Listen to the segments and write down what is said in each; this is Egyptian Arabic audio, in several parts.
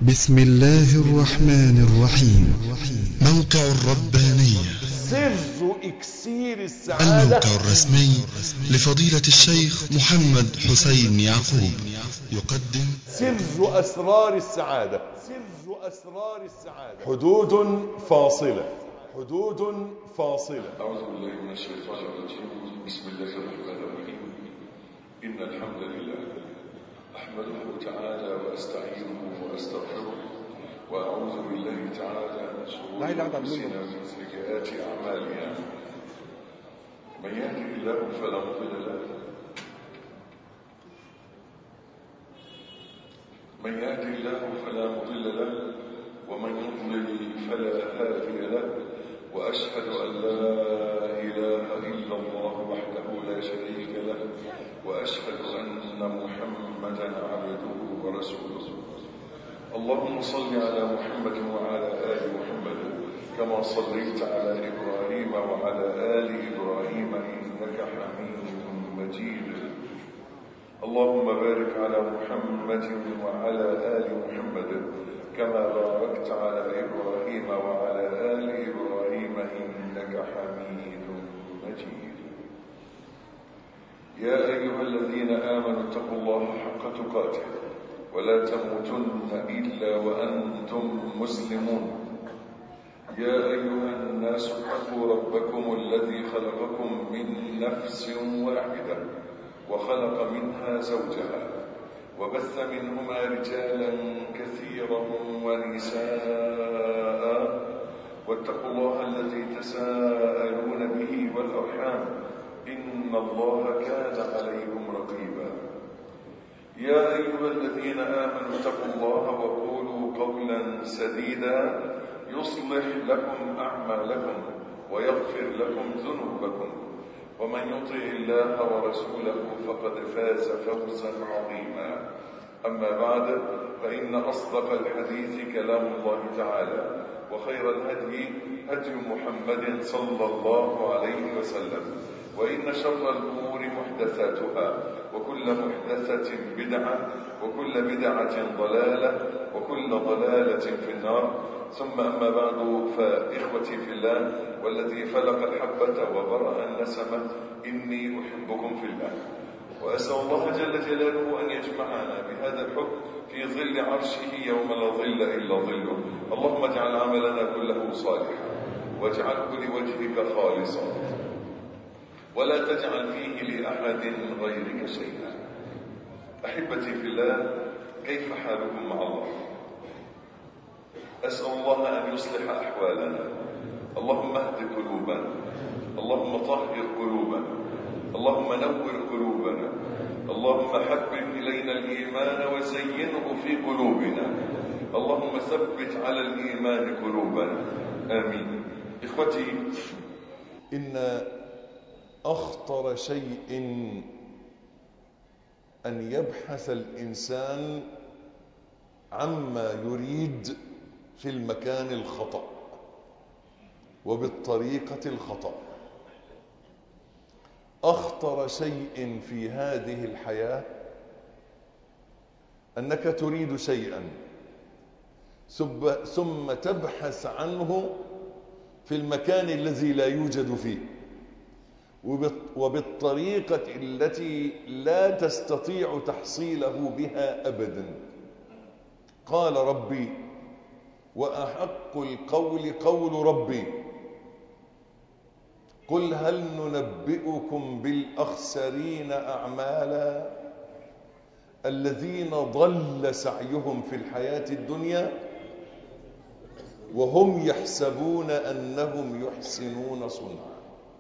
بسم الله الرحمن الرحيم موقع الربانية سر إكسير السعادة الموقع الرسمي لفضيلة الشيخ محمد حسين يعقوب يقدم سر أسرار السعادة سر أسرار السعادة حدود فاصلة حدود فاصلة أعوذ بالله من الشيطان الرجيم بسم الله الرحمن الرحيم إن الحمد لله أحمده تعالى وأستعينه وأستغفره وأعوذ بالله تعالى من شرور لا إله إلا الله. أنفسنا ومن سيئات أعمالنا من يهده الله فلا مضل له من يهده الله فلا مضل له ومن يضلل فلا هادي له واشهد ان لا اله الا الله وحده لا شريك له واشهد ان محمدا عبده ورسوله اللهم صل على محمد وعلى ال محمد كما صليت على ابراهيم وعلى ال ابراهيم انك حميد مجيد اللهم بارك على محمد وعلى آل محمد كما باركت على إبراهيم وعلى آل إبراهيم إنك حميد مجيد يا أيها الذين آمنوا اتقوا الله حق تقاته ولا تموتن إلا وأنتم مسلمون يا أيها الناس اتقوا ربكم الذي خلقكم من نفس واحدة وخلق منها زوجها وبث منهما رجالا كثيرا ونساء واتقوا الله الذي تساءلون به والأرحام إن الله كان عليكم رقيبا يا أيها الذين آمنوا اتقوا الله وقولوا قولا سديدا يصلح لكم أعمالكم ويغفر لكم ذنوبكم ومن يطع الله ورسوله فقد فاز فوزا عظيما أما بعد فإن أصدق الحديث كلام الله تعالى وخير الهدي هدي محمد صلى الله عليه وسلم وإن شر الأمور محدثاتها وكل محدثة بدعة وكل بدعة ضلالة وكل ضلالة في النار ثم أما بعد فإخوتي في الله والذي فلق الحبة وبرأ النسمة إني أحبكم في الله وأسأل الله جل جلاله أن يجمعنا بهذا الحب في ظل عرشه يوم لا ظل إلا ظله اللهم اجعل عملنا كله صالحا واجعله لوجهك خالصا ولا تجعل فيه لأحد غيرك شيئا أحبتي في الله كيف حالكم مع الله أسأل الله أن يصلح أحوالنا اللهم اهد قلوبنا اللهم طهر قلوبنا اللهم نور قلوبنا اللهم حبب إلينا الإيمان وزينه في قلوبنا اللهم ثبت على الإيمان قلوبنا آمين إخوتي إن أخطر شيء أن يبحث الإنسان عما يريد في المكان الخطأ وبالطريقة الخطأ أخطر شيء في هذه الحياة أنك تريد شيئا ثم ثم تبحث عنه في المكان الذي لا يوجد فيه وبالط- وبالطريقة التي لا تستطيع تحصيله بها أبدا قال ربي وأحق القول قول ربي قل هل ننبئكم بالأخسرين أعمالا الذين ضل سعيهم في الحياة الدنيا وهم يحسبون أنهم يحسنون صنعا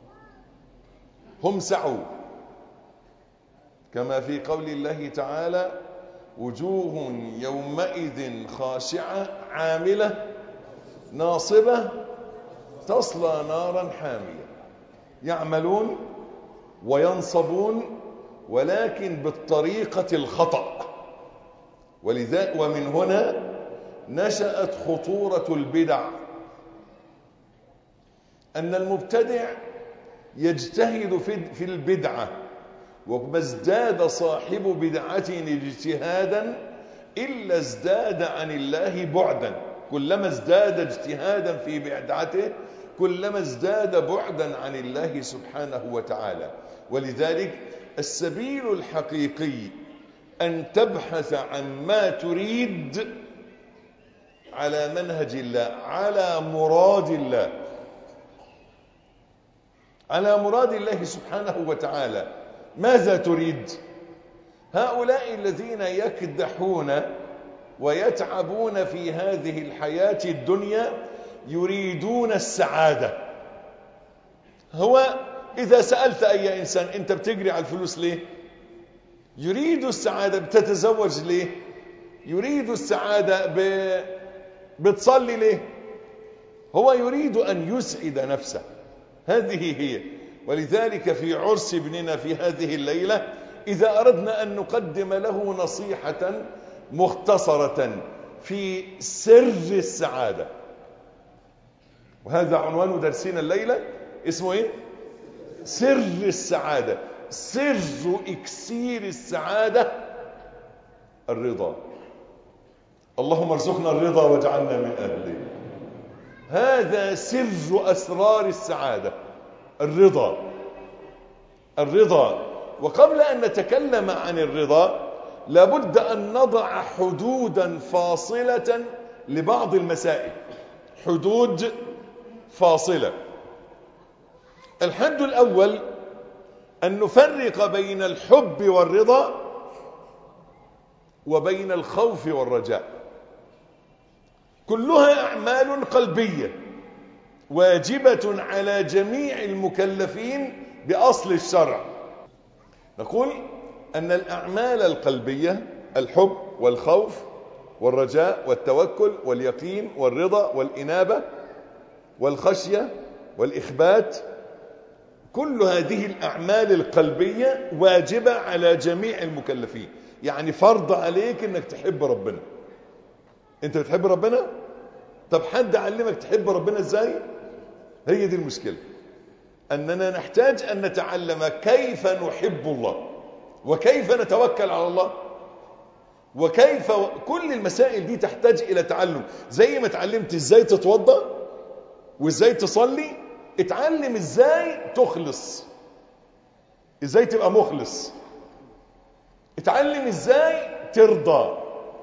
هم سعوا كما في قول الله تعالى وجوه يومئذ خاشعة عاملة ناصبة تصلى نارا حامية يعملون وينصبون ولكن بالطريقة الخطأ ولذا ومن هنا نشأت خطورة البدع أن المبتدع يجتهد في في البدعة وما ازداد صاحب بدعة اجتهادا إلا ازداد عن الله بعدا كلما ازداد اجتهادا في بدعته كلما ازداد بعدا عن الله سبحانه وتعالى ولذلك السبيل الحقيقي أن تبحث عن ما تريد على منهج الله على مراد الله على مراد الله سبحانه وتعالى ماذا تريد هؤلاء الذين يكدحون ويتعبون في هذه الحياة الدنيا يريدون السعادة هو إذا سألت أي إنسان أنت بتجري على الفلوس ليه يريد السعادة بتتزوج ليه يريد السعادة ب... بتصلي ليه هو يريد أن يسعد نفسه هذه هي ولذلك في عرس ابننا في هذه الليلة إذا أردنا أن نقدم له نصيحة مختصرة في سر السعادة وهذا عنوان درسنا الليلة اسمه ايه سر السعادة سر اكسير السعادة الرضا اللهم ارزقنا الرضا واجعلنا من اهله هذا سر اسرار السعادة الرضا الرضا وقبل ان نتكلم عن الرضا لابد ان نضع حدودا فاصلة لبعض المسائل حدود فاصلة الحد الأول أن نفرق بين الحب والرضا وبين الخوف والرجاء كلها أعمال قلبية واجبة على جميع المكلفين بأصل الشرع نقول أن الأعمال القلبية الحب والخوف والرجاء والتوكل واليقين والرضا والإنابة والخشية والإخبات كل هذه الأعمال القلبية واجبة على جميع المكلفين يعني فرض عليك انك تحب ربنا انت بتحب ربنا طب حد علمك تحب ربنا ازاي هي دي المشكلة اننا نحتاج ان نتعلم كيف نحب الله وكيف نتوكل على الله وكيف كل المسائل دي تحتاج الى تعلم زي ما اتعلمت ازاي تتوضا وازاي تصلي اتعلم ازاي تخلص ازاي تبقى مخلص اتعلم ازاي ترضى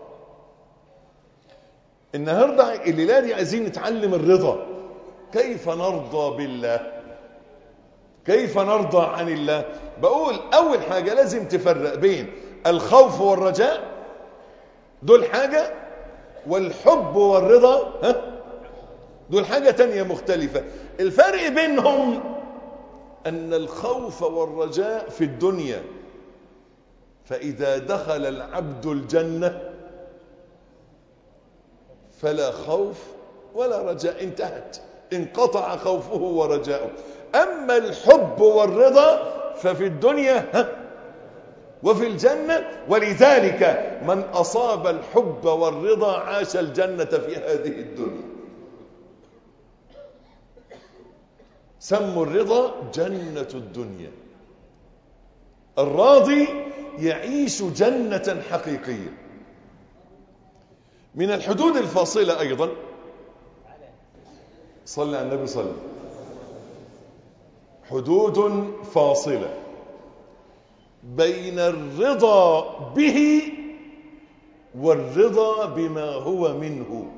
النهارده الليله دي عايزين نتعلم الرضا كيف نرضى بالله كيف نرضى عن الله بقول اول حاجه لازم تفرق بين الخوف والرجاء دول حاجه والحب والرضا ها دول حاجة تانية مختلفة الفرق بينهم أن الخوف والرجاء في الدنيا فإذا دخل العبد الجنة فلا خوف ولا رجاء انتهت انقطع خوفه ورجاؤه أما الحب والرضا ففي الدنيا ها وفي الجنة ولذلك من أصاب الحب والرضا عاش الجنة في هذه الدنيا سموا الرضا جنة الدنيا الراضي يعيش جنة حقيقية من الحدود الفاصلة أيضا صلى على النبي صلى حدود فاصلة بين الرضا به والرضا بما هو منه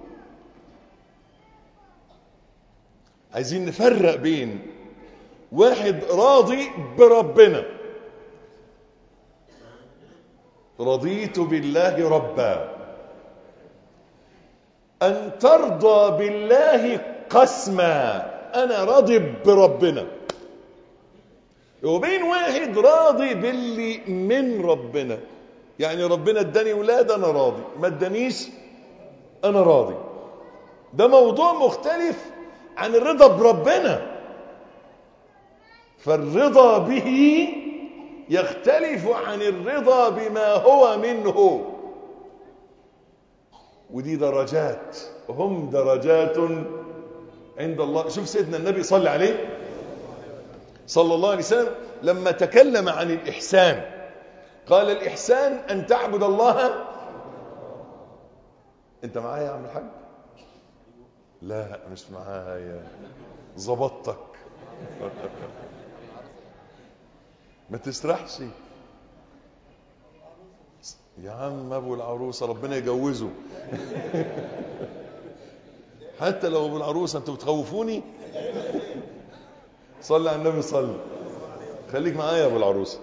عايزين نفرق بين واحد راضي بربنا رضيت بالله ربا أن ترضى بالله قسما أنا راضي بربنا وبين واحد راضي باللي من ربنا يعني ربنا اداني ولاد أنا راضي ما ادانيش أنا راضي ده موضوع مختلف عن الرضا بربنا فالرضا به يختلف عن الرضا بما هو منه ودي درجات هم درجات عند الله شوف سيدنا النبي صلى عليه صلى الله عليه وسلم لما تكلم عن الإحسان قال الإحسان أن تعبد الله انت معايا يا عم الحاج لا مش معايا ظبطتك ما تسرحش يا عم ابو العروسه ربنا يجوزه حتى لو ابو العروسه انتوا بتخوفوني صلي على النبي صلي خليك معايا يا ابو العروسه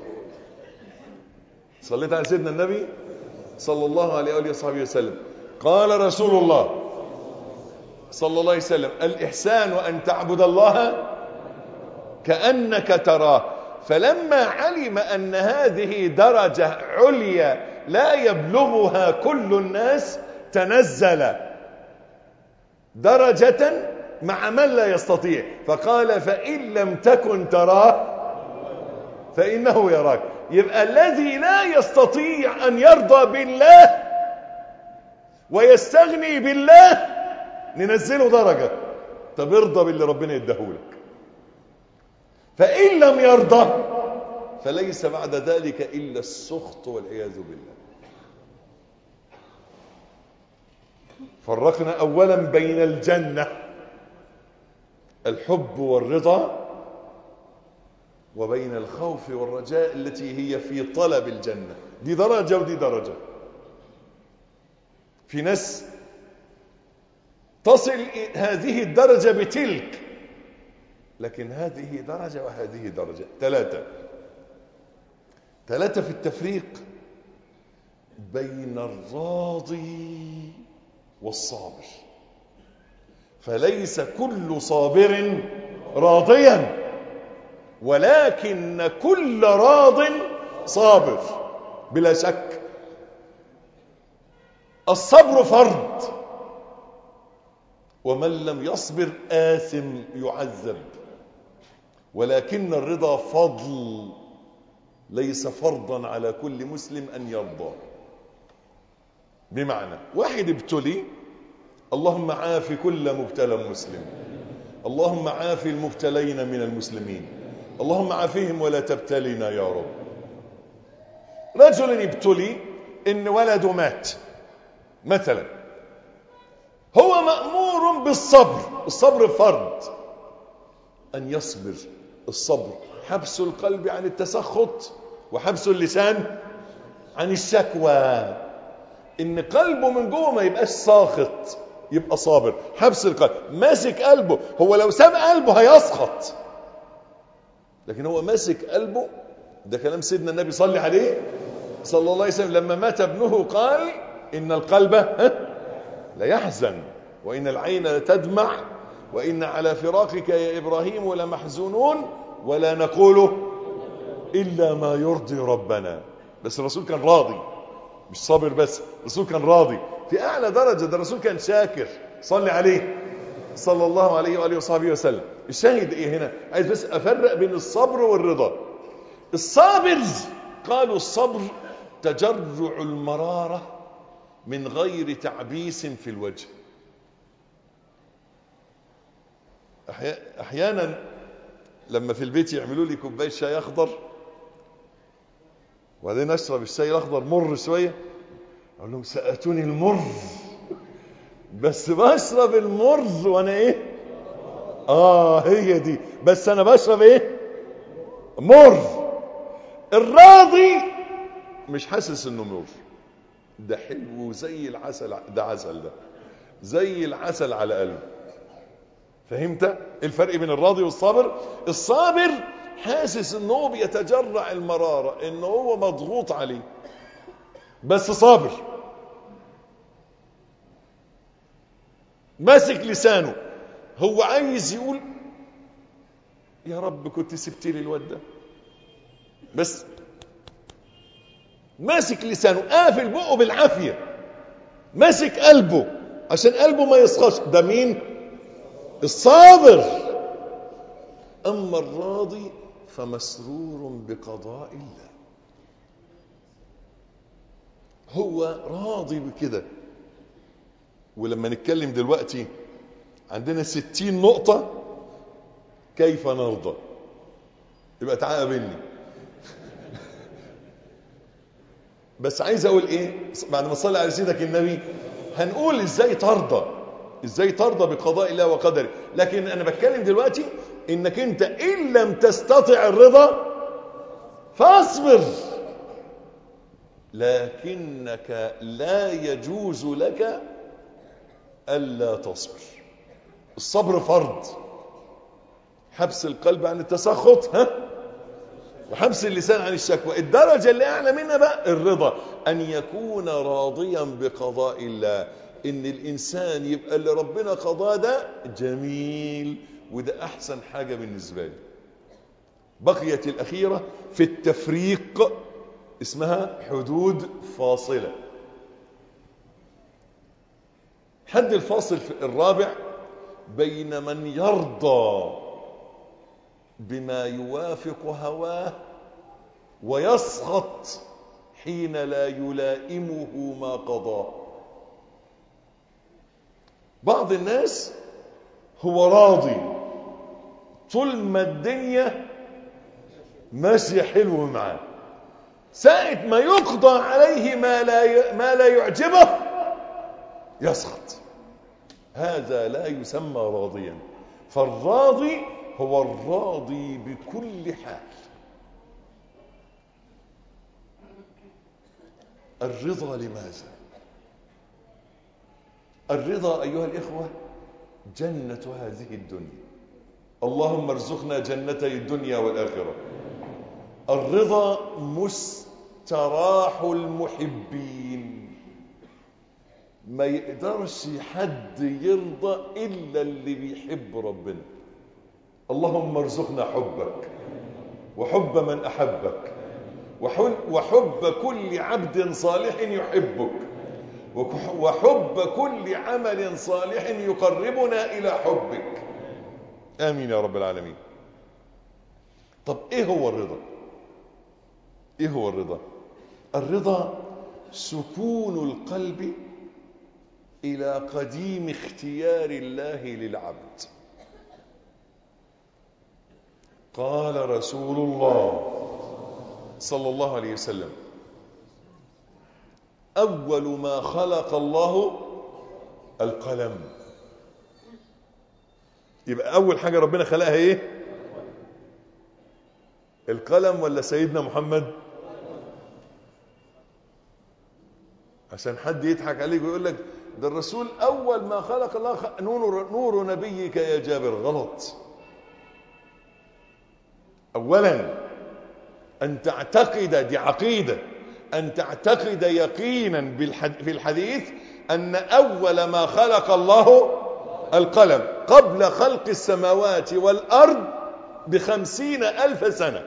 صليت على سيدنا النبي صلى الله عليه واله وصحبه وسلم قال رسول الله صلى الله عليه وسلم الإحسان أن تعبد الله كأنك تراه فلما علم أن هذه درجة عليا لا يبلغها كل الناس تنزل درجة مع من لا يستطيع فقال فإن لم تكن تراه فإنه يراك يبقى الذي لا يستطيع أن يرضى بالله ويستغني بالله ننزله درجة طب ارضى باللي ربنا يديهولك فإن لم يرضى فليس بعد ذلك إلا السخط والعياذ بالله فرقنا أولا بين الجنة الحب والرضا وبين الخوف والرجاء التي هي في طلب الجنة دي درجة ودي درجة في ناس تصل هذه الدرجة بتلك لكن هذه درجة وهذه درجة ثلاثة ثلاثة في التفريق بين الراضي والصابر فليس كل صابر راضيا ولكن كل راض صابر بلا شك الصبر فرض ومن لم يصبر آثم يعذب ولكن الرضا فضل ليس فرضا على كل مسلم أن يرضى بمعنى واحد ابتلي اللهم عاف كل مبتلى مسلم اللهم عاف المبتلين من المسلمين اللهم عافهم ولا تبتلنا يا رب رجل ابتلي ان ولده مات مثلا هو مأمور بالصبر الصبر فرض أن يصبر الصبر حبس القلب عن التسخط وحبس اللسان عن الشكوى إن قلبه من جوه ما يبقاش ساخط يبقى صابر حبس القلب ماسك قلبه هو لو ساب قلبه هيسخط لكن هو ماسك قلبه ده كلام سيدنا النبي صلى عليه صلى الله عليه وسلم لما مات ابنه قال إن القلب لا يحزن وإن العين لتدمع وإن على فراقك يا إبراهيم لمحزونون ولا نقول إلا ما يرضي ربنا بس الرسول كان راضي مش صابر بس الرسول كان راضي في أعلى درجة ده الرسول كان شاكر صلي عليه صلى الله عليه وآله وصحبه وسلم الشاهد إيه هنا عايز بس أفرق بين الصبر والرضا الصابر قالوا الصبر تجرع المرارة من غير تعبيس في الوجه احيانا لما في البيت يعملوا لي كوبايه شاي اخضر وبعدين اشرب الشاي الاخضر مر شويه اقول لهم سقتوني المر بس بشرب المر وانا ايه اه هي دي بس انا بشرب ايه مر الراضي مش حاسس انه مر ده حلو زي العسل ده عسل ده زي العسل على قلبه فهمت الفرق بين الراضي والصابر الصابر حاسس ان هو بيتجرع المرارة ان هو مضغوط عليه بس صابر ماسك لسانه هو عايز يقول يا رب كنت سبت لي الواد ده بس ماسك لسانه قافل بقه بالعافية ماسك قلبه عشان قلبه ما يصخش ده مين الصابر أما الراضي فمسرور بقضاء الله هو راضي بكده ولما نتكلم دلوقتي عندنا ستين نقطة كيف نرضى يبقى تعالى قابلني بس عايز اقول ايه بعد ما صلي على سيدك النبي هنقول ازاي ترضى ازاي ترضى بقضاء الله وقدره لكن انا بتكلم دلوقتي انك انت ان لم تستطع الرضا فاصبر لكنك لا يجوز لك الا تصبر الصبر فرض حبس القلب عن التسخط ها وحبس اللسان عن الشكوى الدرجة اللي أعلى منها بقى الرضا أن يكون راضيا بقضاء الله إن الإنسان يبقى اللي ربنا قضاه ده جميل وده أحسن حاجة بالنسبة لي بقيت الأخيرة في التفريق اسمها حدود فاصلة حد الفاصل الرابع بين من يرضى بما يوافق هواه ويسخط حين لا يلائمه ما قضاه بعض الناس هو راضي طول ما الدنيا ماشيه حلو معاه ساعة ما يقضى عليه ما لا ما لا يعجبه يسخط هذا لا يسمى راضيا فالراضي هو الراضي بكل حال الرضا لماذا الرضا ايها الاخوه جنه هذه الدنيا اللهم ارزقنا جنتي الدنيا والاخره الرضا مستراح المحبين ما يقدرش حد يرضى الا اللي بيحب ربنا اللهم ارزقنا حبك وحب من احبك وحب كل عبد صالح يحبك وحب كل عمل صالح يقربنا الى حبك امين يا رب العالمين طب ايه هو الرضا ايه هو الرضا الرضا سكون القلب الى قديم اختيار الله للعبد قال رسول الله صلى الله عليه وسلم اول ما خلق الله القلم يبقى اول حاجه ربنا خلقها ايه القلم ولا سيدنا محمد عشان حد يضحك عليك ويقول لك ده الرسول اول ما خلق الله خ... نور نور نبيك يا جابر غلط اولا ان تعتقد دي عقيده ان تعتقد يقينا بالحد... في الحديث ان اول ما خلق الله القلم قبل خلق السماوات والارض بخمسين الف سنه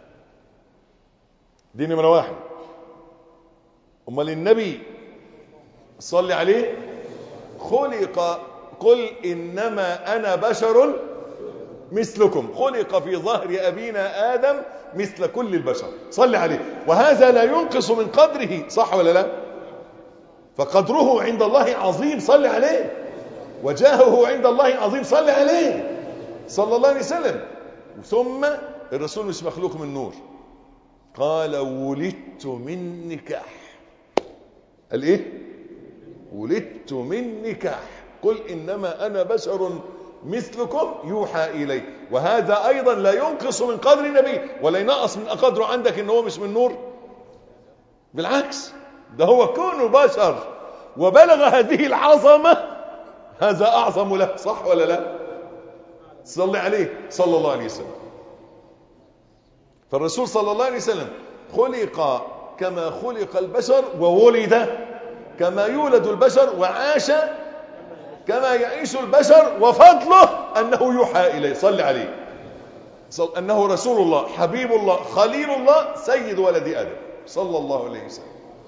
دي نمره واحد امال النبي صلي عليه خلق قل انما انا بشر مثلكم خلق في ظهر ابينا ادم مثل كل البشر صلي عليه وهذا لا ينقص من قدره صح ولا لا فقدره عند الله عظيم صلي عليه وجاهه عند الله عظيم صلي عليه صلى الله عليه وسلم ثم الرسول مش مخلوق من نور قال ولدت من نكاح قال ايه ولدت من نكاح قل انما انا بشر مثلكم يوحى الي وهذا ايضا لا ينقص من قدر النبي ولا ينقص من قدره عندك ان هو مش من نور بالعكس ده هو كونه بشر وبلغ هذه العظمه هذا اعظم له صح ولا لا صلي عليه صلى الله عليه وسلم فالرسول صلى الله عليه وسلم خلق كما خلق البشر وولد كما يولد البشر وعاش كما يعيش البشر وفضله أنه يوحى إليه صل عليه صل أنه رسول الله حبيب الله خليل الله سيد ولد آدم صلى الله عليه وسلم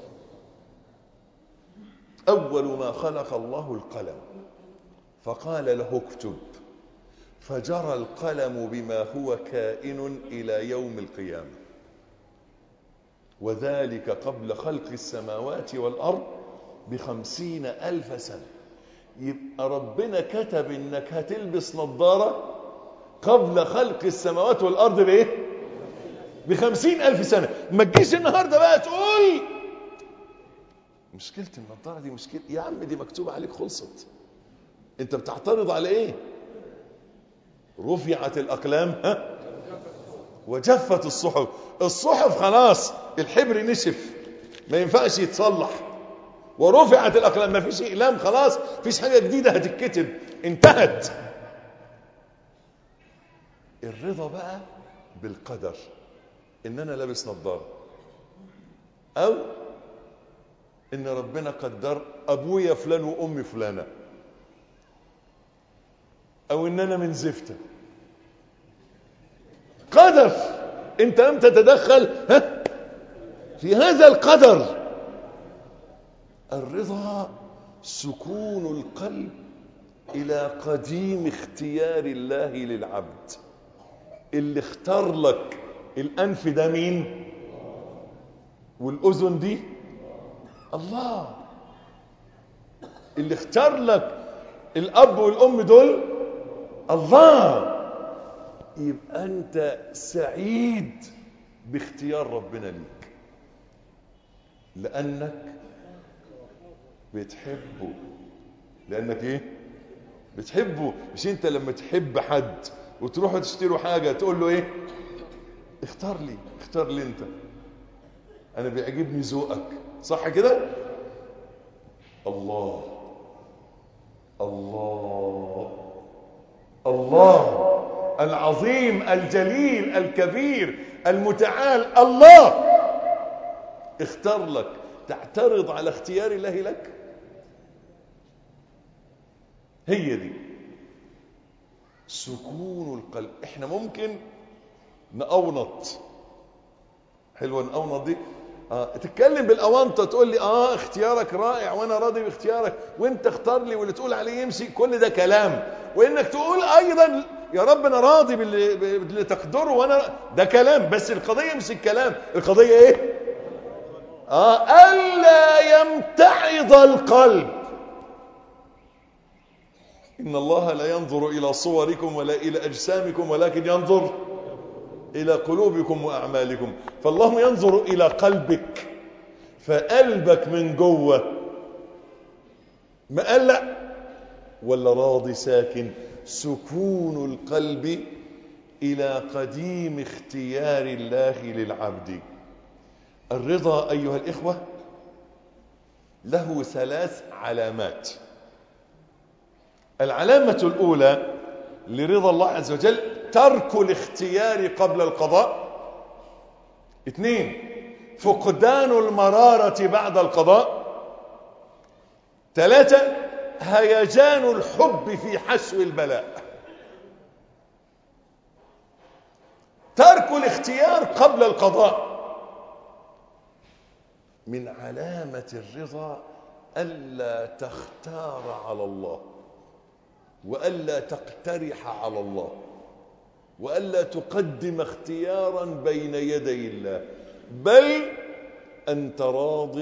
أول ما خلق الله القلم فقال له اكتب فجرى القلم بما هو كائن إلى يوم القيامة وذلك قبل خلق السماوات والأرض بخمسين ألف سنة يبقى ربنا كتب انك هتلبس نظارة قبل خلق السماوات والأرض بإيه بخمسين ألف سنة ما تجيش النهاردة بقى تقول مشكلة النضارة دي مشكلة يا عم دي مكتوبة عليك خلصت انت بتعترض على ايه رفعت الاقلام ها وجفت الصحف الصحف خلاص الحبر نشف ما ينفعش يتصلح ورفعت الاقلام ما فيش اقلام خلاص فيش حاجه جديده هتتكتب انتهت الرضا بقى بالقدر ان انا لابس نظاره او ان ربنا قدر ابويا فلان وامي فلانه او ان انا من زفته قدر انت لم تتدخل ها في هذا القدر الرضا سكون القلب الى قديم اختيار الله للعبد اللي اختار لك الانف ده مين والاذن دي الله اللي اختار لك الاب والام دول الله يبقى انت سعيد باختيار ربنا ليك لانك بتحبه لانك ايه بتحبه مش انت لما تحب حد وتروحوا تشتروا حاجه تقول له ايه اختار لي اختار لي انت انا بيعجبني ذوقك صح كده الله الله الله العظيم الجليل الكبير المتعال الله اختار لك تعترض على اختيار الله لك هي دي سكون القلب احنا ممكن نأونط حلوة نأونط دي آه. تتكلم بالأونطة تقول لي اه اختيارك رائع وانا راضي باختيارك وانت اختار لي واللي تقول عليه يمشي كل ده كلام وانك تقول ايضا يا رب انا راضي باللي, باللي تقدره وانا ده كلام بس القضية مش الكلام القضية ايه آه ألا يمتعض القلب إن الله لا ينظر إلى صوركم ولا إلى أجسامكم ولكن ينظر إلى قلوبكم وأعمالكم فالله ينظر إلى قلبك فقلبك من جوه مقلق ولا راضي ساكن سكون القلب إلى قديم اختيار الله للعبد الرضا أيها الإخوة له ثلاث علامات العلامة الأولى لرضا الله عز وجل ترك الاختيار قبل القضاء اثنين فقدان المرارة بعد القضاء ثلاثة هيجان الحب في حشو البلاء ترك الاختيار قبل القضاء من علامة الرضا ألا تختار على الله وألا تقترح على الله وألا تقدم اختيارا بين يدي الله بل أنت راض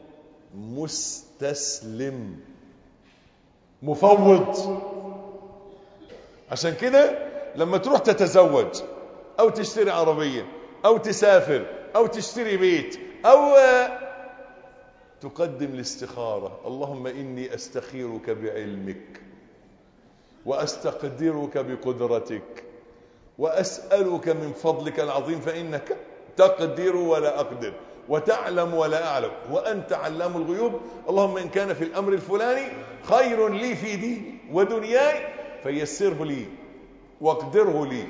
مستسلم مفوض عشان كده لما تروح تتزوج أو تشتري عربية أو تسافر أو تشتري بيت أو تقدم الاستخارة اللهم إني أستخيرك بعلمك وأستقدرك بقدرتك وأسألك من فضلك العظيم فإنك تقدر ولا أقدر وتعلم ولا أعلم وأنت علام الغيوب اللهم إن كان في الأمر الفلاني خير لي في ديني ودنياي فيسره لي واقدره لي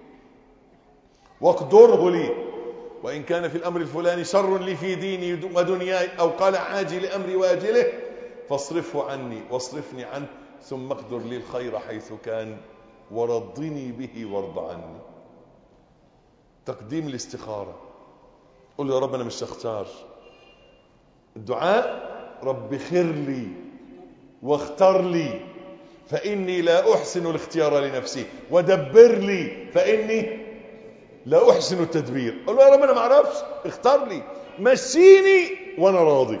واقدره لي وإن كان في الأمر الفلاني شر لي في ديني ودنياي أو قال عاجل أمري واجله فاصرفه عني واصرفني عنه ثم اقدر لي الخير حيث كان ورضني به وارض عني تقديم الاستخارة قل يا رب أنا مش هختار الدعاء رب خير لي واختار لي فإني لا أحسن الاختيار لنفسي ودبر لي فإني لا أحسن التدبير قل يا رب أنا ما أعرفش اختار لي مشيني وأنا راضي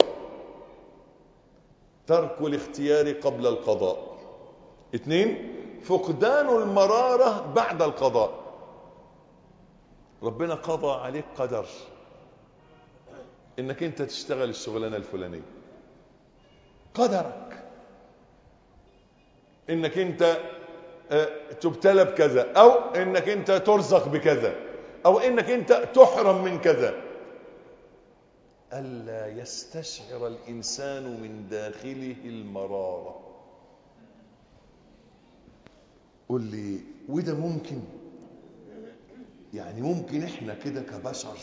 ترك الاختيار قبل القضاء اثنين فقدان المرارة بعد القضاء ربنا قضى عليك قدر انك انت تشتغل الشغلانة الفلانية قدرك انك انت آه، تبتلى بكذا او انك انت ترزق بكذا او انك انت تحرم من كذا الا يستشعر الانسان من داخله المراره قل لي وده ممكن يعني ممكن احنا كده كبشر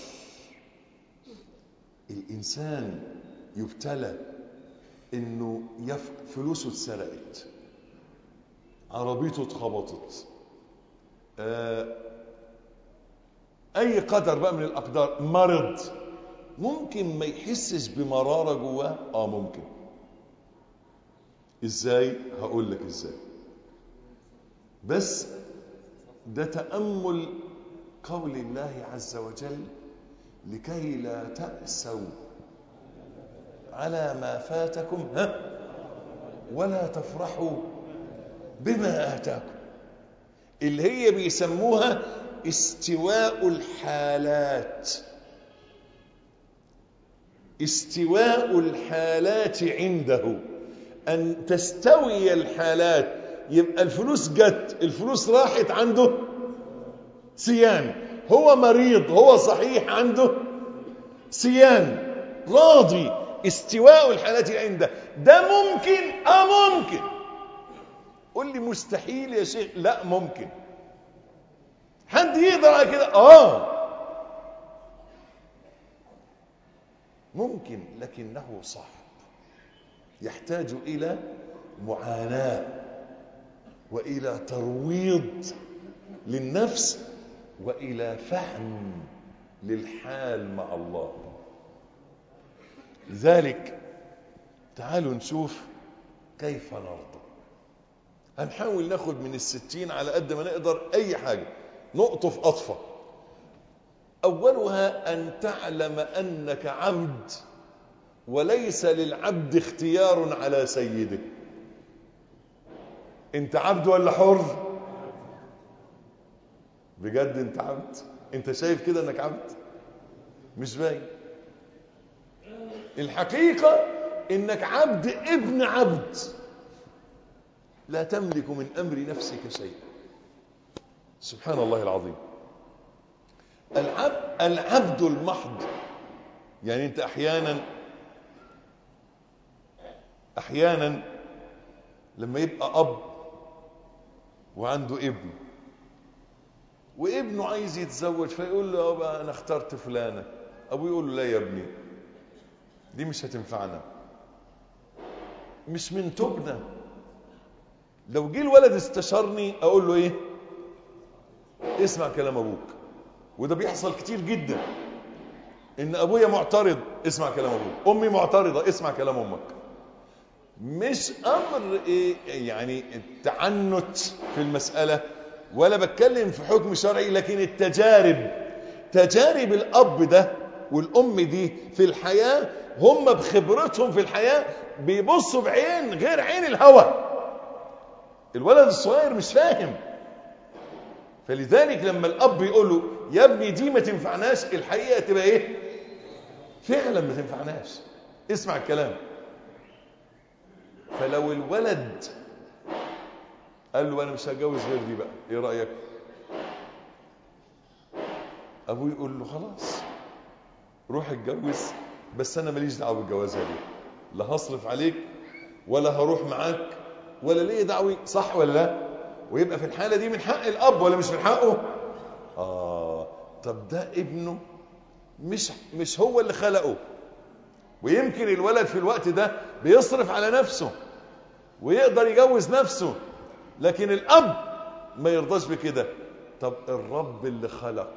الانسان يبتلى انه يف... فلوسه اتسرقت عربيته اتخبطت آه... اي قدر بقى من الاقدار مرض ممكن ما يحسش بمرارة جواه اه ممكن ازاي هقول لك ازاي بس ده تأمل قول الله عز وجل لكي لا تأسوا على ما فاتكم ها ولا تفرحوا بما آتاكم اللي هي بيسموها استواء الحالات استواء الحالات عنده أن تستوي الحالات يبقى الفلوس جت الفلوس راحت عنده سيان هو مريض هو صحيح عنده سيان راضي استواء الحالات عنده ده ممكن اه ممكن قول لي مستحيل يا شيخ لا ممكن حد يقدر على كده اه ممكن لكنه صعب يحتاج الى معاناه والى ترويض للنفس والى فهم للحال مع الله لذلك تعالوا نشوف كيف نرضى هنحاول ناخد من الستين على قد ما نقدر اي حاجة نقطف قطفة اولها ان تعلم انك عبد وليس للعبد اختيار على سيده انت عبد ولا حر بجد انت عبد انت شايف كده انك عبد مش باين الحقيقة انك عبد ابن عبد لا تملك من امر نفسك شيئا سبحان الله العظيم العبد العبد المحض يعني انت احيانا احيانا لما يبقى اب وعنده ابن وابنه عايز يتزوج فيقول له أبا انا اخترت فلانه ابوه يقول له لا يا ابني دي مش هتنفعنا مش من تبنا لو جه الولد استشارني اقول له ايه اسمع كلام ابوك وده بيحصل كتير جدا ان ابويا معترض اسمع كلام ابوك امي معترضه اسمع كلام امك مش امر إيه يعني التعنت في المساله ولا بتكلم في حكم شرعي لكن التجارب تجارب الاب ده والام دي في الحياه هم بخبرتهم في الحياه بيبصوا بعين غير عين الهوى الولد الصغير مش فاهم فلذلك لما الاب يقول له يا ابني دي ما تنفعناش الحقيقه تبقى ايه فعلا ما تنفعناش اسمع الكلام فلو الولد قال له انا مش هتجوز غير دي بقى ايه رايك ابوه يقول له خلاص روح اتجوز بس انا ماليش دعوه بالجوازه دي لا هصرف عليك ولا هروح معاك ولا ليه دعوه صح ولا لا ويبقى في الحاله دي من حق الاب ولا مش من حقه اه طب ده ابنه مش مش هو اللي خلقه ويمكن الولد في الوقت ده بيصرف على نفسه ويقدر يجوز نفسه لكن الاب ما يرضاش بكده طب الرب اللي خلق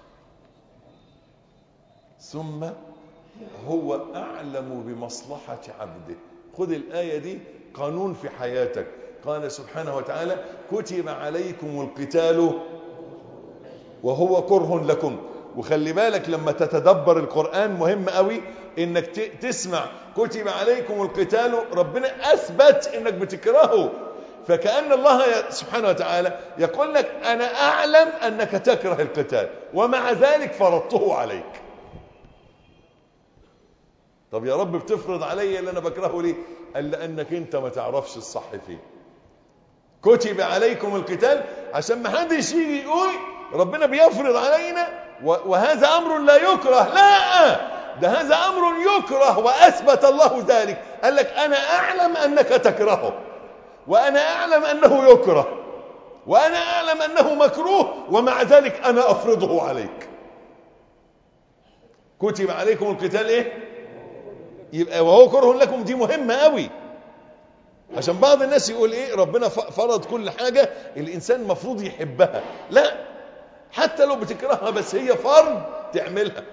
ثم هو اعلم بمصلحه عبده خذ الايه دي قانون في حياتك قال سبحانه وتعالى كتب عليكم القتال وهو كره لكم وخلي بالك لما تتدبر القرآن مهم قوي انك تسمع كتب عليكم القتال ربنا اثبت انك بتكرهه فكأن الله سبحانه وتعالى يقول لك انا اعلم انك تكره القتال ومع ذلك فرضته عليك طب يا رب بتفرض عليا اللي انا بكرهه ليه قال لانك انت ما تعرفش الصح فيه كتب عليكم القتال عشان ما حدش يجي يقول ربنا بيفرض علينا وهذا امر لا يكره لا ده هذا امر يكره واثبت الله ذلك قال لك انا اعلم انك تكرهه وانا اعلم انه يكره وانا اعلم انه مكروه ومع ذلك انا افرضه عليك كتب عليكم القتال ايه يبقى وهو كره لكم دي مهمة قوي عشان بعض الناس يقول ايه ربنا فرض كل حاجة الانسان مفروض يحبها لا حتى لو بتكرهها بس هي فرض تعملها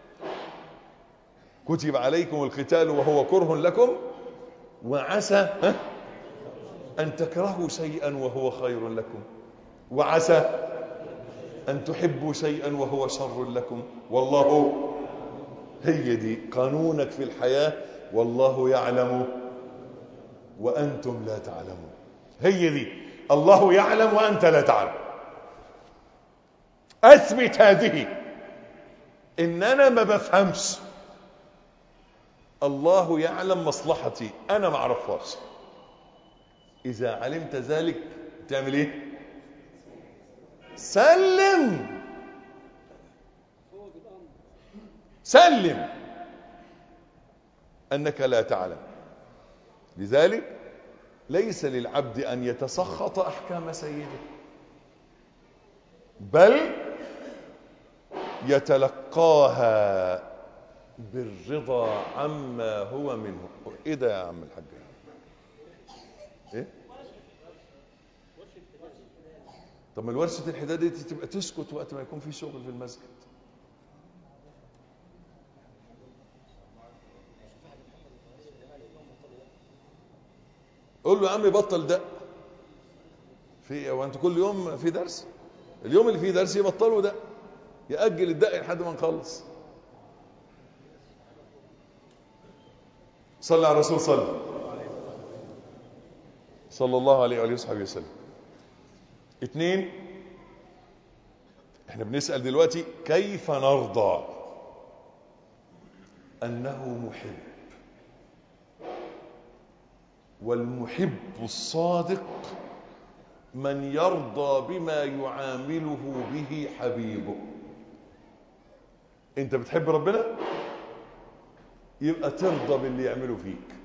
كتب عليكم القتال وهو كره لكم وعسى ان تكرهوا شيئا وهو خير لكم وعسى ان تحبوا شيئا وهو شر لكم والله هي دي قانونك في الحياة والله يعلم وأنتم لا تعلمون هي دي الله يعلم وأنت لا تعلم أثبت هذه إن أنا ما بفهمش الله يعلم مصلحتي أنا ما أعرفهاش إذا علمت ذلك تعمل إيه سلم سلم أنك لا تعلم لذلك ليس للعبد أن يتسخط أحكام سيده بل يتلقاها بالرضا عما هو منه ايه ده يا عم الحاج ايه طب ما الورشة الحداد دي تبقى تسكت وقت ما يكون في شغل في المسجد قول له يا عم بطل دق في هو انت كل يوم في درس اليوم اللي فيه درس يبطلوا دق يأجل الدق لحد ما نخلص صلى على الرسول صلى صلى الله عليه وآله وصحبه وسلم اتنين احنا بنسأل دلوقتي كيف نرضى أنه محب والمحب الصادق من يرضى بما يعامله به حبيبه انت بتحب ربنا يبقى ترضى باللي يعمله فيك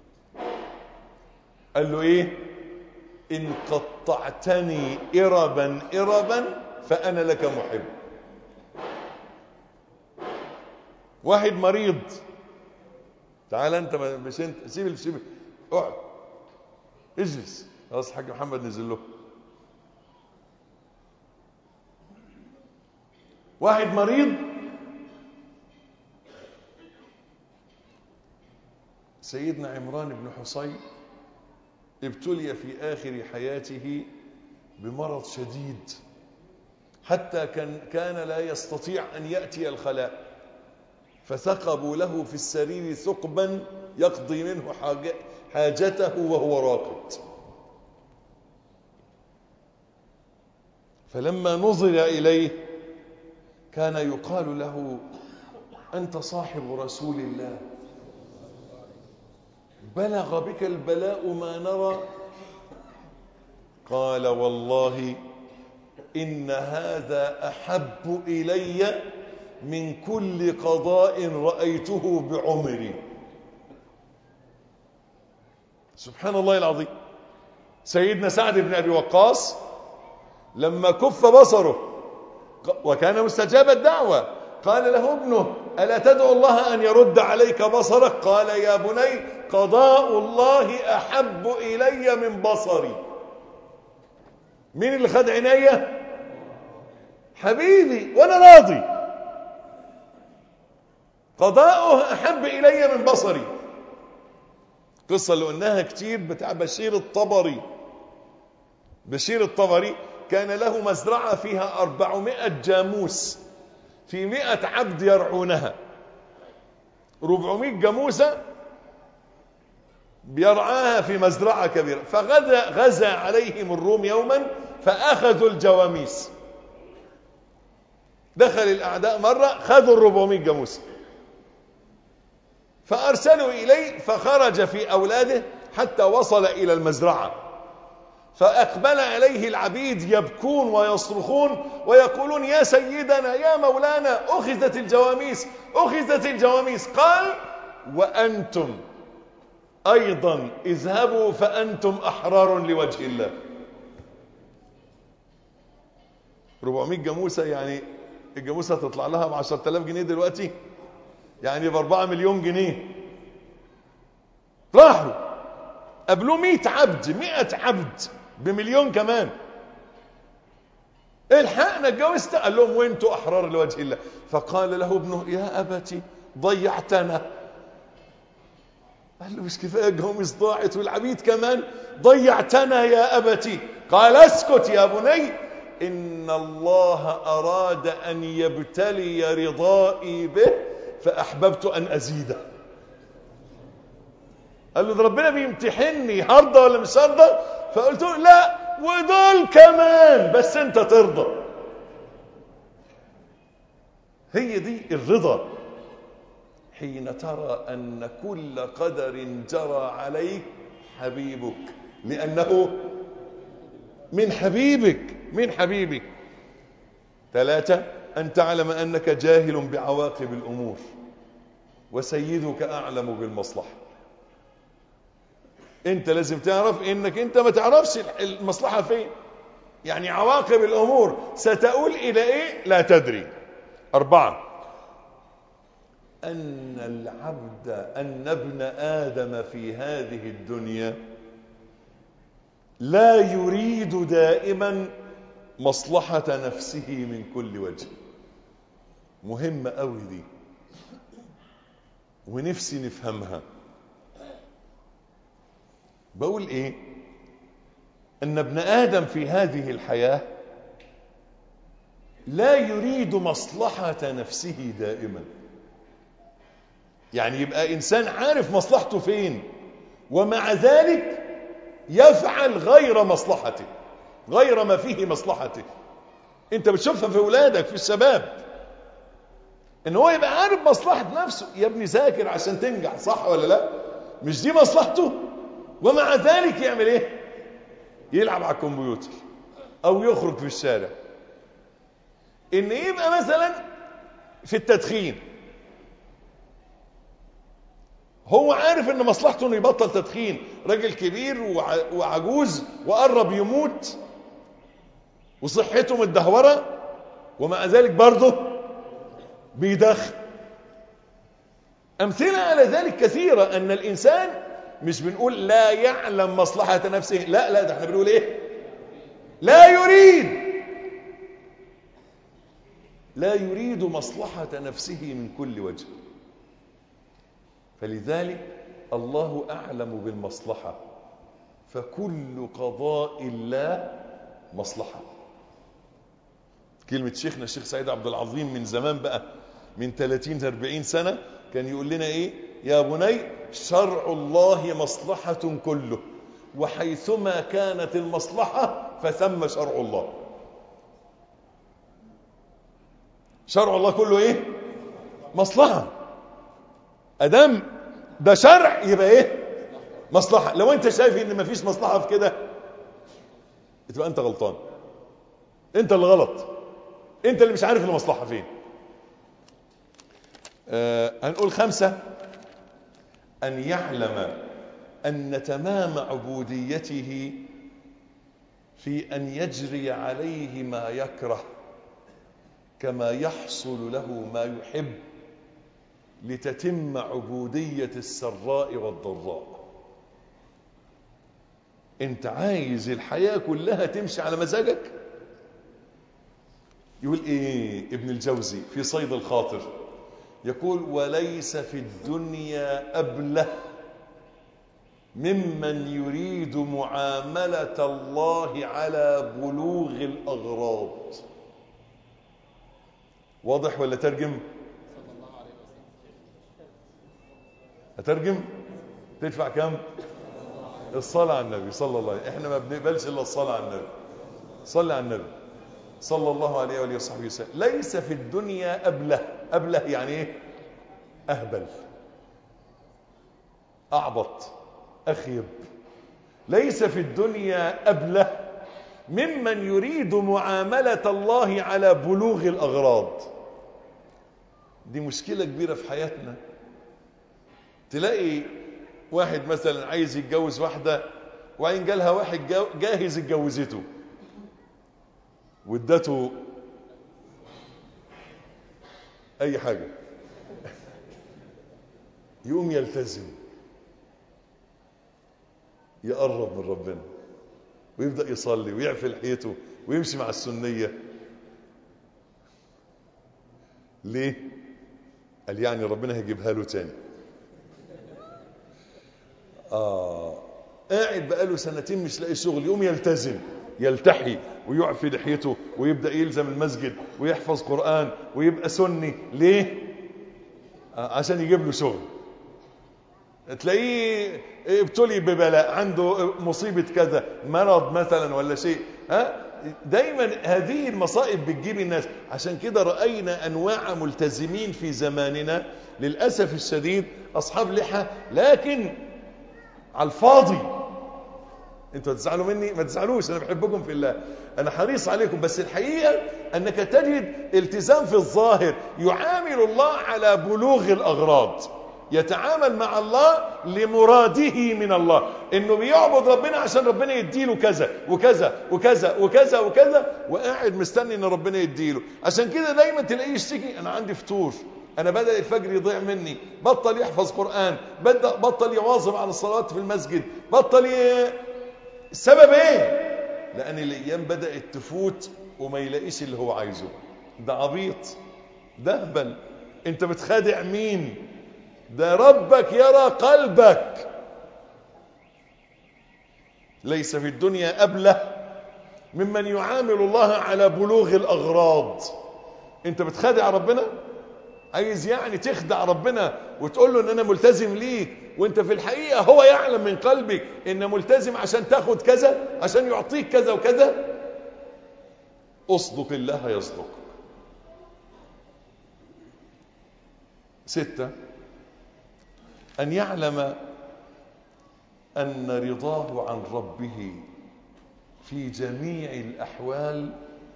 قال له ايه ان قطعتني اربا اربا فانا لك محب واحد مريض تعال انت مش انت سيب سيب اقعد اجلس خلاص الحاج محمد نزل له واحد مريض سيدنا عمران بن حصين ابتلي في آخر حياته بمرض شديد حتى كان, كان لا يستطيع أن يأتي الخلاء فثقبوا له في السرير ثقبا يقضي منه حاجته وهو راقد فلما نظر إليه كان يقال له أنت صاحب رسول الله بلغ بك البلاء ما نرى قال والله إن هذا أحب إلي من كل قضاء رأيته بعمري سبحان الله العظيم سيدنا سعد بن أبي وقاص لما كف بصره وكان مستجاب الدعوة قال له ابنه ألا تدعو الله أن يرد عليك بصرك قال يا بني قضاء الله أحب إلي من بصري مين اللي خد عينيا حبيبي وأنا راضي قضاؤه أحب إلي من بصري قصة اللي قلناها كتير بتاع بشير الطبري بشير الطبري كان له مزرعة فيها أربعمائة جاموس في مئة عبد يرعونها ربعمائة جاموسة بيرعاها في مزرعة كبيرة فغزا غزا عليهم الروم يوما فأخذوا الجواميس دخل الأعداء مرة خذوا الربعمائة جاموس فأرسلوا إليه فخرج في أولاده حتى وصل إلى المزرعة فأقبل عليه العبيد يبكون ويصرخون ويقولون يا سيدنا يا مولانا أخذت الجواميس أخذت الجواميس قال وأنتم أيضا اذهبوا فأنتم أحرار لوجه الله 400 جاموسة يعني الجاموسة تطلع لها ب 10000 جنيه دلوقتي يعني ب 4 مليون جنيه راحوا قابلوه 100 عبد 100 عبد بمليون كمان الحقنا اتجوزت قال لهم وانتوا احرار لوجه الله فقال له ابنه يا ابتي ضيعتنا قال له مش كفايه جواميس ضاعت والعبيد كمان ضيعتنا يا ابتي قال اسكت يا بني ان الله اراد ان يبتلي رضائي به فاحببت ان ازيده قال له ده ربنا بيمتحني هرضى ولا مش هرضى فقلت له لا ودول كمان بس انت ترضى هي دي الرضا حين ترى ان كل قدر جرى عليك حبيبك لانه من حبيبك من حبيبك ثلاثة أن تعلم أنك جاهل بعواقب الأمور وسيدك أعلم بالمصلحة انت لازم تعرف انك انت ما تعرفش المصلحة فين يعني عواقب الامور ستؤول الى ايه لا تدري اربعة ان العبد ان ابن ادم في هذه الدنيا لا يريد دائما مصلحة نفسه من كل وجه مهمة قوي دي ونفسي نفهمها بقول ايه ان ابن ادم في هذه الحياة لا يريد مصلحة نفسه دائما يعني يبقى انسان عارف مصلحته فين ومع ذلك يفعل غير مصلحته غير ما فيه مصلحته انت بتشوفها في اولادك في الشباب ان هو يبقى عارف مصلحة نفسه يا ابني ذاكر عشان تنجح صح ولا لا مش دي مصلحته ومع ذلك يعمل ايه يلعب على الكمبيوتر او يخرج في الشارع ان يبقى مثلا في التدخين هو عارف ان مصلحته انه يبطل تدخين راجل كبير وعجوز وقرب يموت وصحته متدهوره ومع ذلك برضه بيدخن امثله على ذلك كثيره ان الانسان مش بنقول لا يعلم مصلحة نفسه لا لا ده احنا بنقول ايه لا يريد لا يريد مصلحة نفسه من كل وجه فلذلك الله أعلم بالمصلحة فكل قضاء الله مصلحة كلمة شيخنا الشيخ سعيد عبد العظيم من زمان بقى من 30 40 سنة كان يقول لنا ايه يا بني شرع الله مصلحة كله وحيثما كانت المصلحة فثم شرع الله شرع الله كله ايه مصلحة ادام ده شرع يبقى ايه مصلحة لو انت شايف ان مفيش مصلحة في كده تبقى انت غلطان انت اللي غلط انت اللي مش عارف المصلحة فين آه هنقول خمسة أن يعلم أن تمام عبوديته في أن يجري عليه ما يكره كما يحصل له ما يحب لتتم عبودية السراء والضراء انت عايز الحياة كلها تمشي على مزاجك يقول ايه ابن الجوزي في صيد الخاطر يقول وليس في الدنيا أبله ممن يريد معاملة الله على بلوغ الأغراض واضح ولا ترجم هترجم تدفع كم الصلاة على النبي صلى الله عليه احنا ما بنقبلش الا الصلاة على النبي صلى على النبي صلى الله عليه وآله وصحبه وسلم ليس في الدنيا أبله أبله يعني ايه أهبل أعبط أخيب ليس في الدنيا أبله ممن يريد معاملة الله على بلوغ الأغراض دي مشكلة كبيرة في حياتنا تلاقي واحد مثلا عايز يتجوز واحدة وبعدين جالها واحد جاهز اتجوزته وادته اي حاجة يقوم يلتزم يقرب من ربنا ويبدأ يصلي ويعفي لحيته ويمشي مع السنية ليه قال يعني ربنا هيجيبها له تاني آه قاعد بقاله سنتين مش لاقي شغل يقوم يلتزم يلتحي ويعفي لحيته ويبدأ يلزم المسجد ويحفظ قرآن ويبقى سني ليه آه عشان يجيب له شغل تلاقيه ابتلي ببلاء عنده مصيبة كذا مرض مثلا ولا شيء ها دايما هذه المصائب بتجيب الناس عشان كده رأينا أنواع ملتزمين في زماننا للأسف الشديد أصحاب لحى لكن على الفاضي انتوا هتزعلوا مني ما تزعلوش انا بحبكم في الله انا حريص عليكم بس الحقيقة انك تجد التزام في الظاهر يعامل الله على بلوغ الاغراض يتعامل مع الله لمراده من الله انه بيعبد ربنا عشان ربنا يديله كذا وكذا وكذا وكذا وكذا وقاعد مستني ان ربنا يديله عشان كده دايما تلاقيه يشتكي انا عندي فطور انا بدأ الفجر يضيع مني بطل يحفظ قرآن بدأ بطل يواظب على الصلاة في المسجد بطل ي... السبب ايه لان الايام بدأت تفوت وما يلاقيش اللي هو عايزه ده عبيط ده هبل انت بتخادع مين ده ربك يرى قلبك ليس في الدنيا أبله ممن يعامل الله على بلوغ الأغراض انت بتخادع ربنا عايز يعني تخدع ربنا وتقول له ان انا ملتزم ليك وانت في الحقيقة هو يعلم من قلبك ان ملتزم عشان تاخد كذا عشان يعطيك كذا وكذا اصدق الله يصدق ستة أن يعلم أن رضاه عن ربه في جميع الأحوال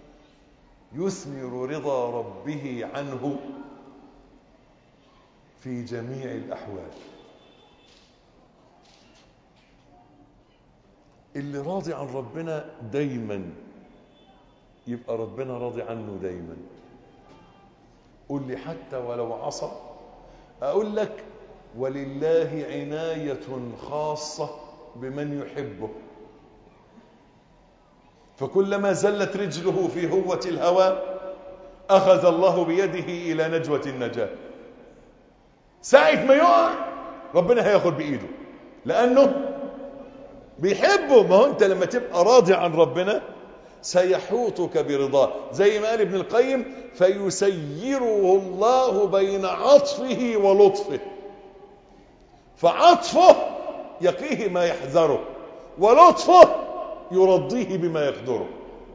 يثمر رضا ربه عنه في جميع الأحوال اللي راضي عن ربنا دايما يبقى ربنا راضي عنه دايما قل لي حتى ولو عصى أقول لك ولله عناية خاصة بمن يحبه فكلما زلت رجله في هوة الهوى أخذ الله بيده إلى نجوة النجاة ساعة ما يقع ربنا هياخد بإيده لأنه بيحبه ما هو أنت لما تبقى راضي عن ربنا سيحوطك برضاه زي ما قال ابن القيم فيسيره الله بين عطفه ولطفه فعطفه يقيه ما يحذره ولطفه يرضيه بما يقدره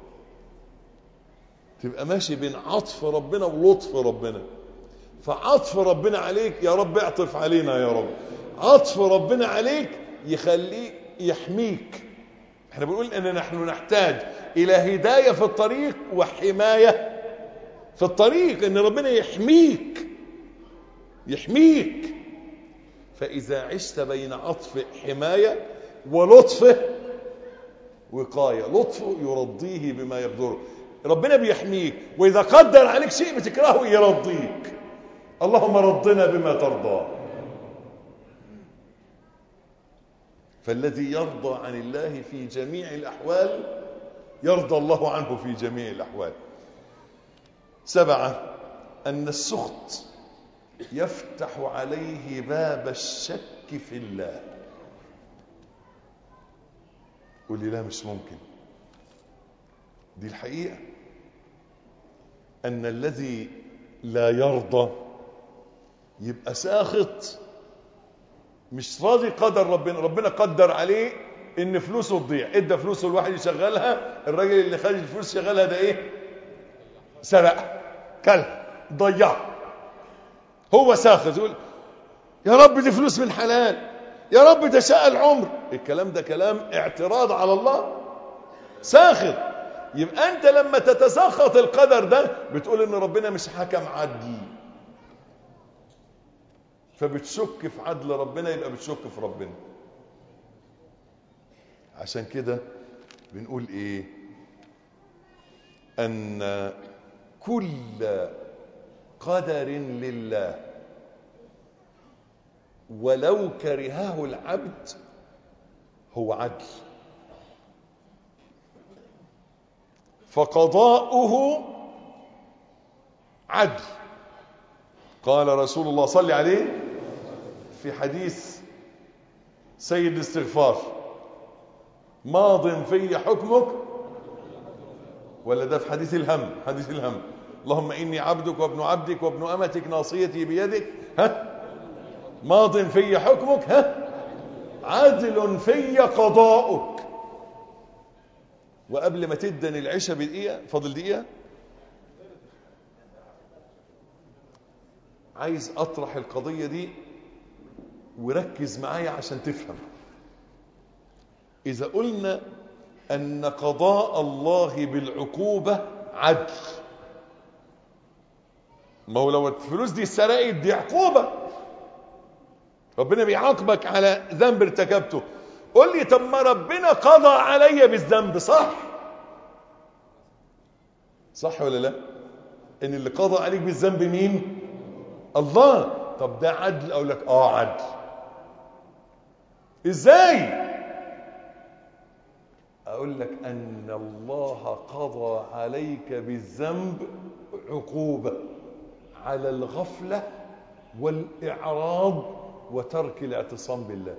تبقى ماشي بين عطف ربنا ولطف ربنا فعطف ربنا عليك يا رب اعطف علينا يا رب عطف ربنا عليك يخليك يحميك احنا بنقول ان نحن نحتاج الى هداية في الطريق وحماية في الطريق ان ربنا يحميك يحميك فاذا عشت بين عطف حماية ولطفه وقاية لطفه يرضيه بما يقدره ربنا بيحميك واذا قدر عليك شيء بتكرهه يرضيك اللهم رضنا بما ترضى فالذي يرضى عن الله في جميع الأحوال يرضى الله عنه في جميع الأحوال سبعة أن السخط يفتح عليه باب الشك في الله قول لي لا مش ممكن دي الحقيقة أن الذي لا يرضى يبقى ساخط مش راضي قدر ربنا ربنا قدر عليه ان فلوسه تضيع ادى فلوسه الواحد يشغلها الراجل اللي خارج الفلوس شغلها ده ايه سرق كل ضيع هو ساخط يقول يا رب دي فلوس من حلال يا رب تشاء العمر الكلام ده كلام اعتراض على الله ساخط يبقى انت لما تتسخط القدر ده بتقول ان ربنا مش حكم عدل فبتشك في عدل ربنا يبقى بتشك في ربنا عشان كده بنقول ايه ان كل قدر لله ولو كرهه العبد هو عدل فقضاؤه عدل قال رسول الله صلى عليه في حديث سيد الاستغفار ماض في حكمك ولا ده في حديث الهم حديث الهم اللهم إني عبدك وابن عبدك وابن أمتك ناصيتي بيدك ها ماض في حكمك ها عدل في قضاؤك وقبل ما تدن العشاء بدقيقة فاضل دقيقة عايز أطرح القضية دي وركز معايا عشان تفهم إذا قلنا أن قضاء الله بالعقوبة عدل ما هو لو الفلوس دي اتسرقت دي عقوبة ربنا بيعاقبك على ذنب ارتكبته قول لي طب ما ربنا قضى عليا بالذنب صح صح ولا لا ان اللي قضى عليك بالذنب مين الله طب ده عدل اقول لك اه عدل ازاي اقول لك ان الله قضى عليك بالذنب عقوبه على الغفله والاعراض وترك الاعتصام بالله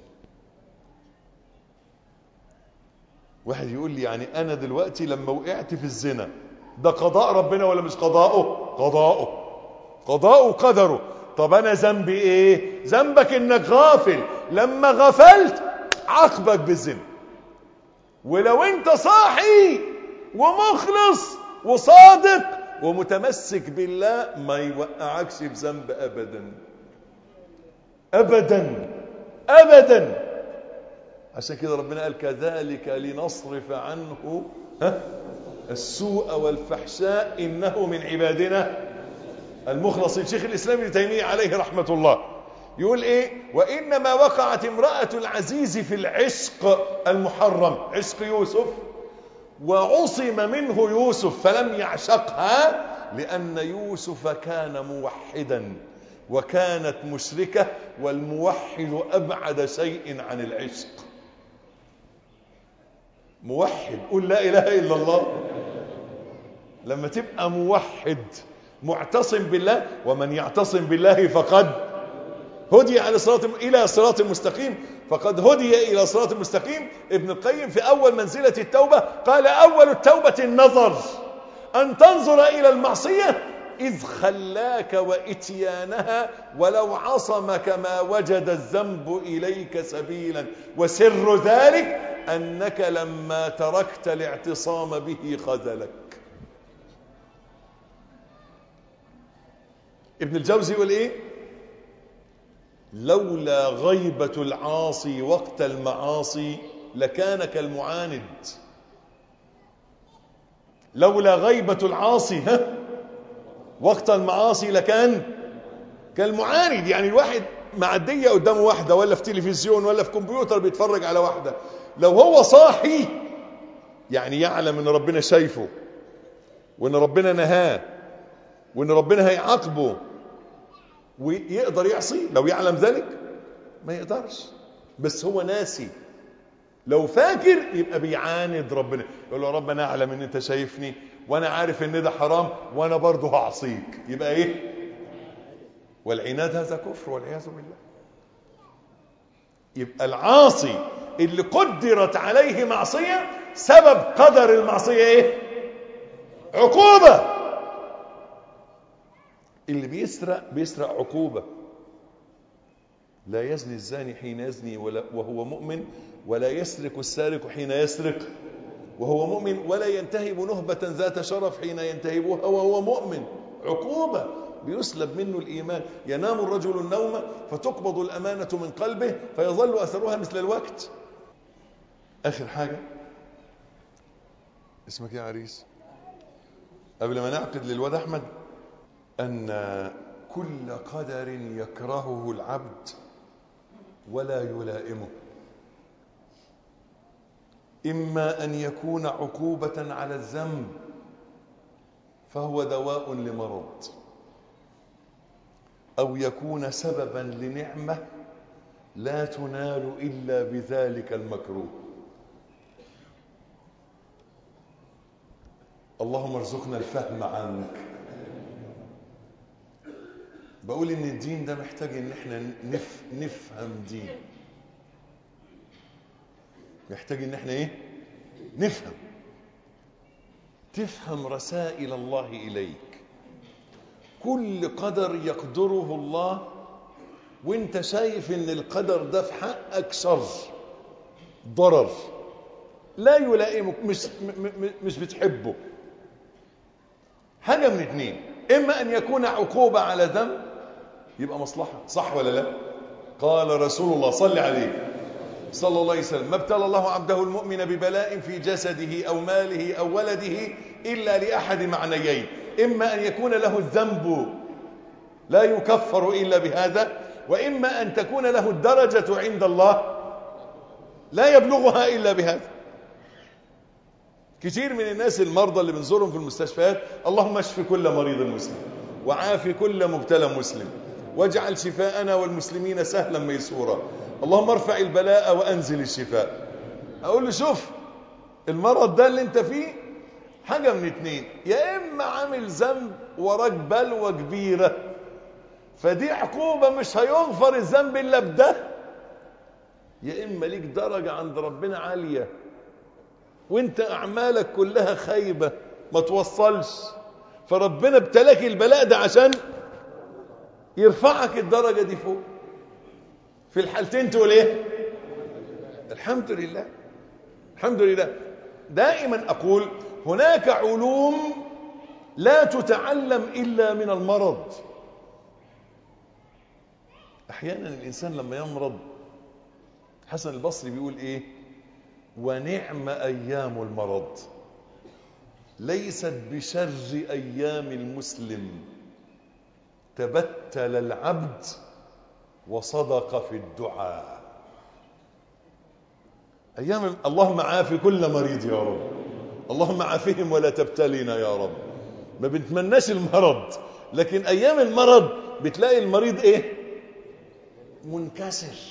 واحد يقول لي يعني انا دلوقتي لما وقعت في الزنا ده قضاء ربنا ولا مش قضاؤه قضاؤه قضاؤه قدره طب انا ذنبي ايه ذنبك انك غافل لما غفلت عاقبك بالزنا ولو انت صاحي ومخلص وصادق ومتمسك بالله ما يوقعكش بذنب ابدا ابدا ابدا عشان كده ربنا قال كذلك لنصرف عنه ها السوء والفحشاء انه من عبادنا المخلصين شيخ الاسلام ابن تيميه عليه رحمه الله يقول ايه وانما وقعت امراه العزيز في العشق المحرم عشق يوسف وعصم منه يوسف فلم يعشقها لان يوسف كان موحدا وكانت مشركه والموحد ابعد شيء عن العشق موحد قول لا اله الا الله لما تبقى موحد معتصم بالله ومن يعتصم بالله فقد هدي على صراط الى صراط مستقيم فقد هدي الى صراط مستقيم ابن القيم في اول منزله التوبه قال اول التوبه النظر ان تنظر الى المعصيه اذ خلاك واتيانها ولو عصمك ما وجد الذنب اليك سبيلا وسر ذلك انك لما تركت الاعتصام به خذلك ابن الجوزي يقول ايه لولا غيبة العاصي وقت المعاصي لكان كالمعاند لولا غيبة العاصي ها وقت المعاصي لكان كالمعاند يعني الواحد معدية قدامه واحدة ولا في تلفزيون ولا في كمبيوتر بيتفرج على واحدة لو هو صاحي يعني يعلم ان ربنا شايفه وان ربنا نهاه وان ربنا هيعاقبه ويقدر يعصي لو يعلم ذلك ما يقدرش بس هو ناسي لو فاكر يبقى بيعاند ربنا يقول له رب انا اعلم ان انت شايفني وانا عارف ان ده حرام وانا برضه هعصيك يبقى ايه والعناد هذا كفر والعياذ بالله يبقى العاصي اللي قدرت عليه معصية سبب قدر المعصية ايه عقوبة اللي بيسرق بيسرق عقوبة لا يزني الزاني حين يزني ولا وهو مؤمن ولا يسرق السارق حين يسرق وهو مؤمن ولا ينتهب نهبة ذات شرف حين ينتهبها وهو مؤمن عقوبة بيسلب منه الإيمان ينام الرجل النوم فتقبض الأمانة من قلبه فيظل أثرها مثل الوقت آخر حاجة اسمك يا عريس قبل ما نعقد للواد أحمد أن كل قدر يكرهه العبد ولا يلائمه إما أن يكون عقوبة على الذنب فهو دواء لمرض أو يكون سببا لنعمة لا تنال إلا بذلك المكروه اللهم ارزقنا الفهم عنك بقول ان الدين ده محتاج ان احنا نف نفهم دين محتاج ان احنا ايه نفهم تفهم رسائل الله اليك كل قدر يقدره الله وانت شايف ان القدر ده في حقك شر ضرر لا يلائمك مش م- م- مش بتحبه حاجه من اتنين اما ان يكون عقوبه على ذنب يبقى مصلحه صح ولا لا قال رسول الله صل عليه صلى الله عليه وسلم ما ابتلى الله عبده المؤمن ببلاء في جسده أو ماله أو ولده إلا لأحد معنيين إما أن يكون له الذنب لا يكفر إلا بهذا وإما أن تكون له الدرجة عند الله لا يبلغها إلا بهذا كتير من الناس المرضى اللي بنزورهم في المستشفيات اللهم اشف كل مريض مسلم وعافي كل مبتلى مسلم واجعل شفاءنا والمسلمين سهلا ميسورا اللهم ارفع البلاء وانزل الشفاء اقول له شوف المرض ده اللي انت فيه حاجه من اتنين يا اما عامل ذنب وراك بلوه كبيره فدي عقوبه مش هيغفر الذنب الا بده يا اما ليك درجه عند ربنا عاليه وانت اعمالك كلها خايبه ما توصلش فربنا ابتلاك البلاء ده عشان يرفعك الدرجه دي فوق في الحالتين تقول ايه الحمد لله الحمد لله دائما اقول هناك علوم لا تتعلم الا من المرض احيانا الانسان لما يمرض حسن البصري بيقول ايه ونعم ايام المرض ليست بشر ايام المسلم تبتل العبد وصدق في الدعاء ايام اللهم عافي كل مريض يا رب اللهم عافهم ولا تبتلينا يا رب ما بنتمناش المرض لكن ايام المرض بتلاقي المريض ايه منكسر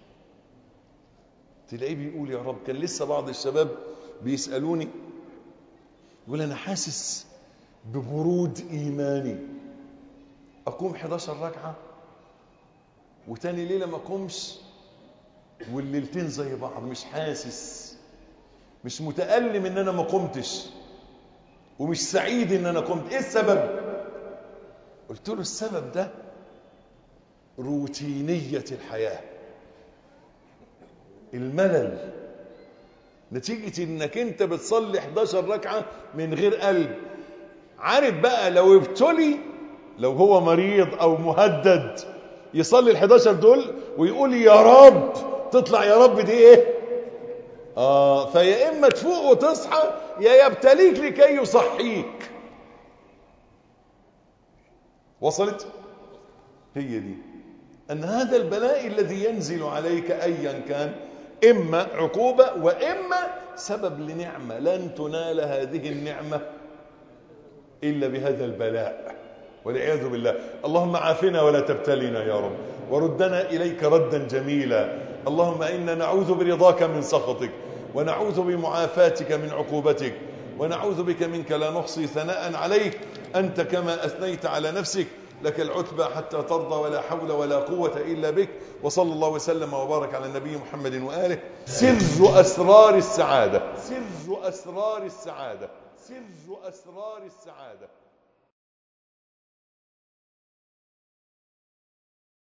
تلاقيه بيقول يا رب كان لسه بعض الشباب بيسالوني يقول انا حاسس ببرود ايماني اقوم 11 ركعه وتاني ليله ما اقومش والليلتين زي بعض مش حاسس مش متألم ان انا ما قمتش ومش سعيد ان انا قمت ايه السبب قلت له السبب ده روتينية الحياة الملل نتيجة انك انت بتصلي 11 ركعة من غير قلب عارف بقى لو ابتلي لو هو مريض او مهدد يصلي ال 11 دول ويقول يا رب تطلع يا رب دي ايه اه فيا اما تفوق وتصحى يا يبتليك لكي يصحيك وصلت هي دي ان هذا البلاء الذي ينزل عليك ايا كان اما عقوبه واما سبب لنعمه لن تنال هذه النعمه الا بهذا البلاء والعياذ بالله اللهم عافنا ولا تبتلينا يا رب وردنا إليك ردا جميلا اللهم إنا نعوذ برضاك من سخطك ونعوذ بمعافاتك من عقوبتك ونعوذ بك منك لا نحصي ثناء عليك أنت كما أثنيت على نفسك لك العتبى حتى ترضى ولا حول ولا قوة إلا بك وصلى الله وسلم وبارك على النبي محمد وآله سر أسرار السعادة سر أسرار السعادة سر أسرار السعادة